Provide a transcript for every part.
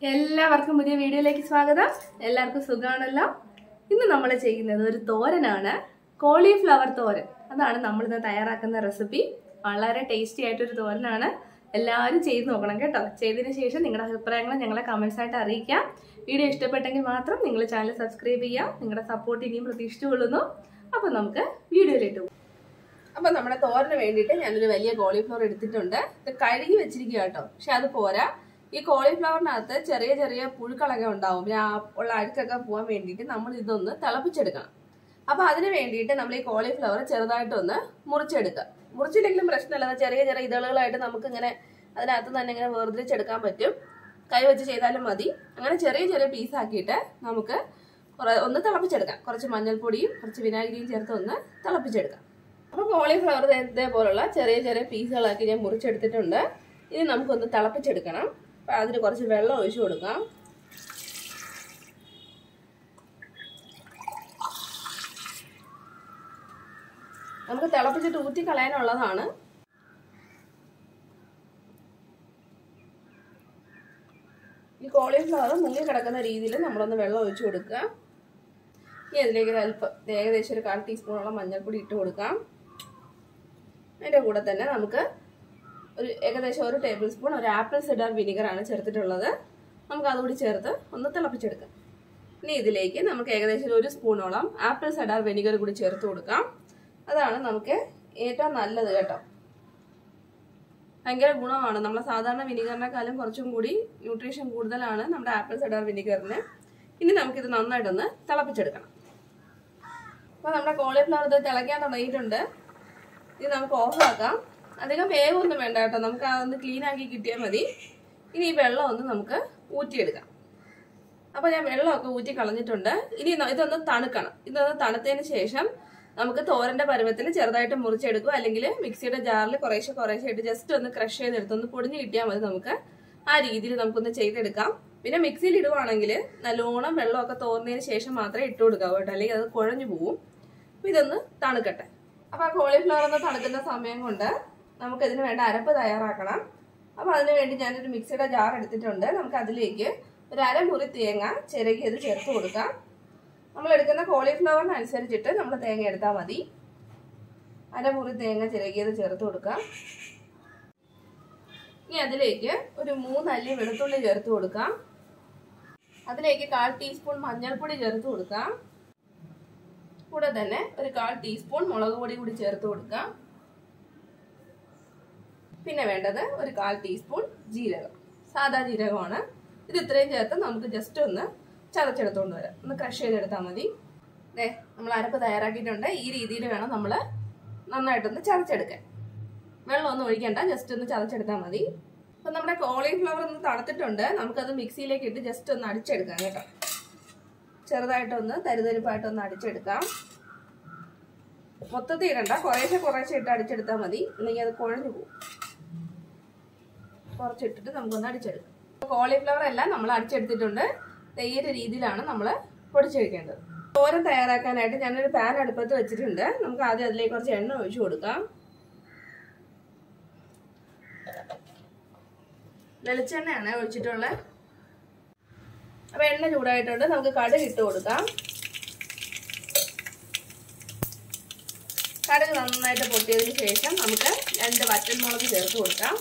എല്ലാവർക്കും പുതിയ വീഡിയോയിലേക്ക് സ്വാഗതം എല്ലാവർക്കും സുഖമാണല്ലോ ഇന്ന് നമ്മൾ ചെയ്യുന്നത് ഒരു തോരനാണ് കോളിഫ്ലവർ തോരൻ അതാണ് നമ്മൾ ഇന്ന് തയ്യാറാക്കുന്ന റെസിപ്പി വളരെ ടേസ്റ്റി ആയിട്ടൊരു തോരനാണ് എല്ലാവരും ചെയ്ത് നോക്കണം കേട്ടോ ചെയ്തതിന് ശേഷം നിങ്ങളുടെ അഭിപ്രായങ്ങൾ ഞങ്ങളെ കമൻസ് ആയിട്ട് അറിയിക്കാം വീഡിയോ ഇഷ്ടപ്പെട്ടെങ്കിൽ മാത്രം നിങ്ങൾ ചാനൽ സബ്സ്ക്രൈബ് ചെയ്യുക നിങ്ങളുടെ സപ്പോർട്ട് ഇനിയും പ്രതീക്ഷിച്ചു കൊള്ളുന്നു അപ്പോൾ നമുക്ക് വീഡിയോയിലേക്ക് പോകും അപ്പൊ നമ്മുടെ തോരന് വേണ്ടിയിട്ട് ഞാനൊരു വലിയ കോളിഫ്ലവർ എടുത്തിട്ടുണ്ട് ഇത് കഴുകി വെച്ചിരിക്കുക കേട്ടോ പക്ഷെ അത് പോരാ ഈ കോളിഫ്ലവറിനകത്ത് ചെറിയ ചെറിയ പുഴുക്കളൊക്കെ ഉണ്ടാവും പിന്നെ ആ ഉള്ള അഴുക്കൊക്കെ പോകാൻ വേണ്ടിയിട്ട് നമ്മൾ ഇതൊന്ന് തിളപ്പിച്ചെടുക്കണം അപ്പൊ അതിന് വേണ്ടിയിട്ട് നമ്മൾ ഈ കോളിഫ്ലവർ ചെറുതായിട്ടൊന്ന് മുറിച്ചെടുക്കുക മുറിച്ചില്ലെങ്കിലും പ്രശ്നമില്ല അത് ചെറിയ ചെറിയ ഇതളുകളായിട്ട് നമുക്ക് ഇങ്ങനെ അതിനകത്ത് തന്നെ ഇങ്ങനെ വേർതിരിച്ചെടുക്കാൻ പറ്റും കൈ വെച്ച് ചെയ്താലും മതി അങ്ങനെ ചെറിയ ചെറിയ പീസാക്കിയിട്ട് നമുക്ക് കുറെ ഒന്ന് തിളപ്പിച്ചെടുക്കാം കുറച്ച് മഞ്ഞൾപ്പൊടിയും കുറച്ച് വിനാഗിരിയും ചേർത്ത് ഒന്ന് തിളപ്പിച്ചെടുക്കാം അപ്പോൾ കോളിഫ്ലവർ ഇതേപോലുള്ള ചെറിയ ചെറിയ പീസുകളാക്കി ഞാൻ മുറിച്ചെടുത്തിട്ടുണ്ട് ഇനി നമുക്കൊന്ന് തിളപ്പിച്ചെടുക്കണം അപ്പം അതിന് കുറച്ച് വെള്ളം ഒഴിച്ചു കൊടുക്കാം നമുക്ക് തിളപ്പിച്ചിട്ട് ഊറ്റി കളയാനുള്ളതാണ് ഈ കോളിഫ്ലവർ മുങ്ങി കിടക്കുന്ന രീതിയിൽ നമ്മളൊന്ന് വെള്ളം ഒഴിച്ചു കൊടുക്കുക ഇനി അതിലേക്ക് ഒരു അല്പം ഏകദേശം ഒരു കാൽ ടീസ്പൂണോളം മഞ്ഞൾപ്പൊടി ഇട്ട് കൊടുക്കാം അതിൻ്റെ കൂടെ തന്നെ നമുക്ക് ഒരു ഏകദേശം ഒരു ടേബിൾ സ്പൂൺ ഒരു ആപ്പിൾ സിഡർ വിനിഗർ ആണ് ചേർത്തിട്ടുള്ളത് നമുക്ക് അതുകൂടി ചേർത്ത് ഒന്ന് തിളപ്പിച്ചെടുക്കാം ഇനി ഇതിലേക്ക് നമുക്ക് ഏകദേശം ഒരു സ്പൂണോളം ആപ്പിൾ സിഡർ വിനിഗർ കൂടി ചേർത്ത് കൊടുക്കാം അതാണ് നമുക്ക് ഏറ്റവും നല്ലത് കേട്ടോ ഭയങ്കര ഗുണമാണ് നമ്മളെ സാധാരണ വിനിഗറിനെക്കാളും കുറച്ചും കൂടി ന്യൂട്രീഷൻ കൂടുതലാണ് നമ്മുടെ ആപ്പിൾ സിഡർ വിനിഗറിന് ഇനി നമുക്കിത് നന്നായിട്ടൊന്ന് തിളപ്പിച്ചെടുക്കണം അപ്പോൾ നമ്മുടെ കോളിഫ്ലവർ ഇത് തിളയ്ക്കാൻ തുടങ്ങിയിട്ടുണ്ട് ഇത് നമുക്ക് ഓഫ് ആക്കാം അധികം വേവൊന്നും വേണ്ട കേട്ടോ നമുക്ക് അതൊന്ന് ക്ലീൻ ആക്കി കിട്ടിയാൽ മതി ഇനി ഈ വെള്ളം ഒന്ന് നമുക്ക് ഊറ്റിയെടുക്കാം അപ്പോൾ ഞാൻ വെള്ളമൊക്കെ ഊറ്റി കളഞ്ഞിട്ടുണ്ട് ഇനി ഇതൊന്ന് തണുക്കണം ഇതൊന്ന് തണുത്തതിന് ശേഷം നമുക്ക് തോരന്റെ പരുവത്തിൽ ചെറുതായിട്ട് മുറിച്ചെടുക്കുക അല്ലെങ്കിൽ മിക്സിയുടെ ജാറിൽ കുറേശ്ശെ കുറേശ്ശെ ഇട്ട് ജസ്റ്റ് ഒന്ന് ക്രഷ് ചെയ്തെടുത്ത് ഒന്ന് പൊടിഞ്ഞ് കിട്ടിയാൽ മതി നമുക്ക് ആ രീതിയിൽ നമുക്കൊന്ന് ചെയ്തെടുക്കാം പിന്നെ മിക്സിയിൽ ഇടുവാണെങ്കിൽ നല്ലോണം വെള്ളമൊക്കെ തോർന്നതിന് ശേഷം മാത്രമേ ഇട്ട് കൊടുക്കാവൂ കേട്ടോ അല്ലെങ്കിൽ അത് കുഴഞ്ഞു പോവും അപ്പോൾ ഇതൊന്ന് തണുക്കട്ടെ അപ്പോൾ ആ കോളിഫ്ലവർ ഒന്ന് തണുക്കുന്ന സമയം കൊണ്ട് നമുക്ക് ഇതിന് വേണ്ട അരപ്പ് തയ്യാറാക്കണം അപ്പോൾ അതിന് വേണ്ടി ഞാനൊരു മിക്സിയുടെ ജാർ എടുത്തിട്ടുണ്ട് നമുക്ക് അതിലേക്ക് ഒരു അരമുറി തേങ്ങ ചിരകിയത് ചേർത്ത് കൊടുക്കാം നമ്മൾ എടുക്കുന്ന കോളിഫ്ലവറിനനുസരിച്ചിട്ട് നമ്മൾ തേങ്ങ എടുത്താൽ മതി അരമുറി തേങ്ങ ചിരകിയത് ചേർത്ത് കൊടുക്കാം ഇനി അതിലേക്ക് ഒരു മൂന്നല്ലി വെളുത്തുള്ളി ചേർത്ത് കൊടുക്കാം അതിലേക്ക് കാൽ ടീസ്പൂൺ മഞ്ഞൾപ്പൊടി ചേർത്ത് കൊടുക്കാം കൂടെ തന്നെ ഒരു കാൽ ടീസ്പൂൺ മുളക് പൊടി കൂടി ചേർത്ത് കൊടുക്കാം പിന്നെ വേണ്ടത് ഒരു കാൽ ടീസ്പൂൺ ജീരകം സാദാ ജീരകമാണ് ഇത് ഇത്രയും ചേർത്ത് നമുക്ക് ജസ്റ്റ് ഒന്ന് ചതച്ചെടുത്തുകൊണ്ട് വരാം ഒന്ന് ക്രഷ് ചെയ്തെടുത്താൽ മതി ദേ നമ്മൾ അരപ്പ് തയ്യാറാക്കിയിട്ടുണ്ട് ഈ രീതിയിൽ വേണം നമ്മൾ നന്നായിട്ടൊന്ന് ചതച്ചെടുക്കാൻ വെള്ളം ഒന്നും ഒഴിക്കണ്ട ജസ്റ്റ് ഒന്ന് ചതച്ചെടുത്താൽ മതി അപ്പം നമ്മുടെ കോളിഫ്ലവർ ഒന്ന് തണുത്തിട്ടുണ്ട് നമുക്കത് മിക്സിയിലേക്ക് ഇട്ട് ജസ്റ്റ് ഒന്ന് അടിച്ചെടുക്കാം കേട്ടോ ചെറുതായിട്ടൊന്ന് തരുതരിപ്പായിട്ടൊന്ന് അടിച്ചെടുക്കാം മൊത്തത്തിൽ ഇടണ്ട കുറേശ്ശെ കുറേശ്ശെ ഇട്ട് അടിച്ചെടുത്താൽ മതി അല്ലെങ്കിൽ അത് കുഴഞ്ഞു പോകും കുറച്ചിട്ടിട്ട് നമുക്കൊന്ന് അടിച്ചെടുക്കാം കോളിഫ്ലവർ എല്ലാം നമ്മൾ അടിച്ചെടുത്തിട്ടുണ്ട് ഈ ഒരു രീതിയിലാണ് നമ്മൾ പൊടിച്ചെടുക്കേണ്ടത് തോരൻ തയ്യാറാക്കാനായിട്ട് ഞാനൊരു പാൻ അടുപ്പത്ത് വെച്ചിട്ടുണ്ട് നമുക്ക് ആദ്യം അതിലേക്ക് കുറച്ച് എണ്ണ ഒഴിച്ചു കൊടുക്കാം വെളിച്ചെണ്ണയാണ് ഒഴിച്ചിട്ടുള്ളത് അപ്പൊ എണ്ണ ചൂടായിട്ടുണ്ട് നമുക്ക് കടുക് ഇട്ട് കൊടുക്കാം കടുക് നന്നായിട്ട് പൊട്ടിയതിന് ശേഷം നമുക്ക് രണ്ട് വറ്റൽമുളക് ചേർത്ത് കൊടുക്കാം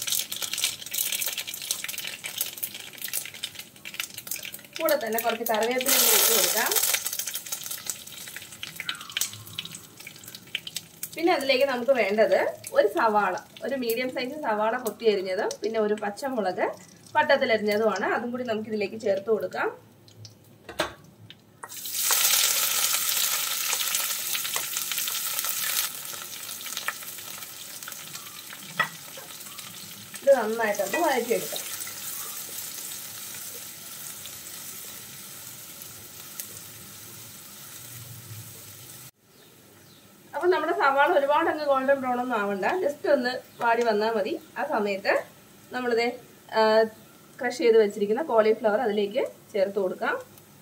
കൂടെ തന്നെ കുറച്ച് കറിവേപ്പില ഇട്ട് കൊടുക്കാം പിന്നെ അതിലേക്ക് നമുക്ക് വേണ്ടത് ഒരു സവാള ഒരു മീഡിയം സൈസ് സവാള കൊത്തി അരിഞ്ഞതും പിന്നെ ഒരു പച്ചമുളക് വട്ടത്തിലരിഞ്ഞതുമാണ് അതും കൂടി നമുക്ക് ഇതിലേക്ക് ചേർത്ത് കൊടുക്കാം ഇത് നന്നായിട്ടൊന്ന് വഴറ്റിയെടുക്കാം അപ്പൊ നമ്മുടെ സവാള ഒരുപാട് അങ്ങ് ഗോൾഡൻ ബ്രൗൺ ഒന്നും ആവണ്ട ജസ്റ്റ് ഒന്ന് വാടി വന്നാൽ മതി ആ സമയത്ത് നമ്മളിത് ക്രഷ് ചെയ്ത് വെച്ചിരിക്കുന്ന കോളിഫ്ലവർ അതിലേക്ക് ചേർത്ത് കൊടുക്കാം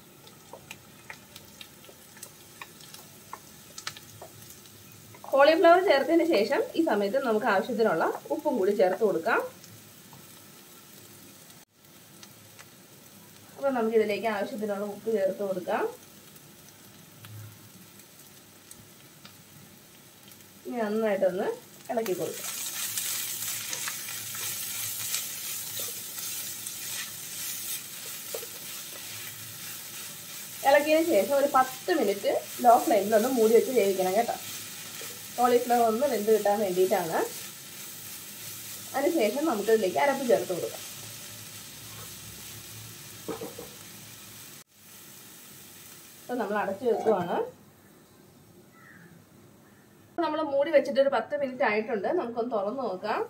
കോളിഫ്ലവർ ചേർത്തതിന് ശേഷം ഈ സമയത്ത് നമുക്ക് ആവശ്യത്തിനുള്ള ഉപ്പും കൂടി ചേർത്ത് കൊടുക്കാം അപ്പോൾ നമുക്കിതിലേക്ക് ആവശ്യത്തിനുള്ള ഉപ്പ് ചേർത്ത് കൊടുക്കാം ഇനി നന്നായിട്ടൊന്ന് ഇളക്കി കൊടുക്കാം ഇളക്കിയതിന് ശേഷം ഒരു പത്ത് മിനിറ്റ് ലോ ഫ്ലെയിമിൽ ഒന്ന് മൂടി വെച്ച് വേവിക്കണം കേട്ടോ കോളിഫ്ലവർ ഒന്ന് വെന്ത് കിട്ടാൻ വേണ്ടിയിട്ടാണ് അതിനുശേഷം നമുക്കിതിലേക്ക് അരപ്പ് ചേർത്ത് കൊടുക്കാം അപ്പോൾ നമ്മൾ അടച്ചു വെക്കുവാണ് നമ്മൾ മൂടി വെച്ചിട്ട് ഒരു പത്ത് മിനിറ്റ് ആയിട്ടുണ്ട് നമുക്കൊന്ന് തുറന്നു നോക്കാം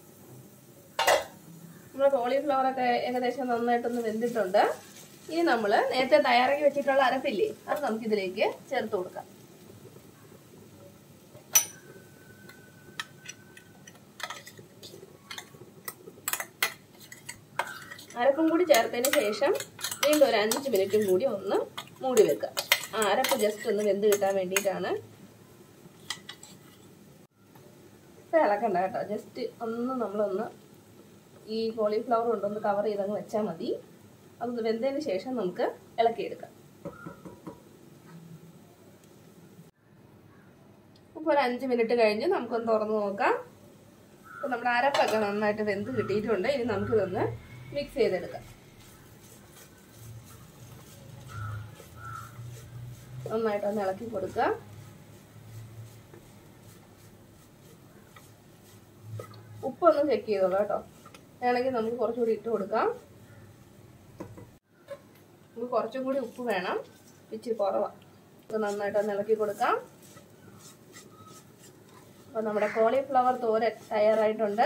നമ്മുടെ കോളിഫ്ലവർ ഒക്കെ ഏകദേശം നന്നായിട്ടൊന്ന് വെന്തിട്ടുണ്ട് ഇനി നമ്മൾ നേരത്തെ തയ്യാറാക്കി വെച്ചിട്ടുള്ള അരപ്പില്ലേ അത് നമുക്ക് ഇതിലേക്ക് ചേർത്ത് കൊടുക്കാം അരപ്പും കൂടി ചേർത്തതിന് ശേഷം വീണ്ടും ഒരു അഞ്ച് മിനിറ്റും കൂടി ഒന്ന് മൂടി വെക്കുക ആ അരപ്പ് ജസ്റ്റ് ഒന്ന് വെന്ത് കിട്ടാൻ വേണ്ടിയിട്ടാണ് ഇപ്പം ഇളക്കണ്ട കേട്ടോ ജസ്റ്റ് ഒന്ന് നമ്മളൊന്ന് ഈ കോളിഫ്ലവർ കൊണ്ടൊന്ന് കവർ ചെയ്തങ്ങ് വെച്ചാൽ മതി അതൊന്ന് വെന്തതിന് ശേഷം നമുക്ക് ഇളക്കിയെടുക്കാം ഇപ്പോൾ ഒരു അഞ്ച് മിനിറ്റ് കഴിഞ്ഞ് നമുക്കൊന്ന് തുറന്ന് നോക്കാം അപ്പോൾ നമ്മുടെ അരപ്പൊക്കെ നന്നായിട്ട് വെന്ത് കിട്ടിയിട്ടുണ്ട് ഇനി നമുക്കിതൊന്ന് മിക്സ് ചെയ്തെടുക്കാം നന്നായിട്ടൊന്ന് ഇളക്കി കൊടുക്കുക ഉപ്പൊന്ന് ചെക്ക് ചെയ്തോളൂ കേട്ടോ വേണമെങ്കിൽ നമുക്ക് കുറച്ചുകൂടി ഇട്ട് കൊടുക്കാം നമുക്ക് കുറച്ചും കൂടി ഉപ്പ് വേണം ഇച്ചിരി കുറവാണ് ഇത് നന്നായിട്ടൊന്ന് ഇളക്കി കൊടുക്കാം അപ്പോൾ നമ്മുടെ കോളിഫ്ലവർ തോരൻ തയ്യാറായിട്ടുണ്ട്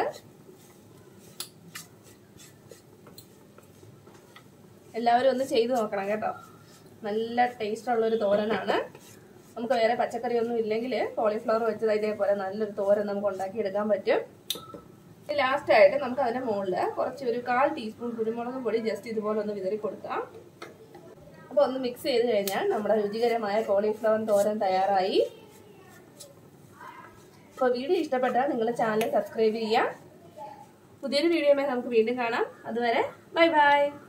എല്ലാവരും ഒന്ന് ചെയ്തു നോക്കണം കേട്ടോ നല്ല ടേസ്റ്റ് ഉള്ളൊരു തോരനാണ് നമുക്ക് വേറെ പച്ചക്കറിയൊന്നും ഇല്ലെങ്കിൽ കോളിഫ്ലവർ വെച്ചത് ഇതേപോലെ നല്ലൊരു തോരൻ നമുക്ക് ഉണ്ടാക്കിയെടുക്കാൻ പറ്റും ലാസ്റ്റ് ആയിട്ട് നമുക്ക് അതിന്റെ മുകളിൽ കുറച്ച് ഒരു കാൽ ടീസ്പൂൺ കുരുമുളക് പൊടി ജസ്റ്റ് ഇതുപോലെ ഒന്ന് വിതറി കൊടുക്കാം അപ്പോൾ ഒന്ന് മിക്സ് ചെയ്ത് കഴിഞ്ഞാൽ നമ്മുടെ രുചികരമായ കോളിഫ്ലവർ തോരൻ തയ്യാറായി അപ്പോൾ വീഡിയോ ഇഷ്ടപ്പെട്ടാൽ നിങ്ങൾ ചാനൽ സബ്സ്ക്രൈബ് ചെയ്യുക പുതിയൊരു വീഡിയോയുമായി നമുക്ക് വീണ്ടും കാണാം അതുവരെ ബൈ ബൈ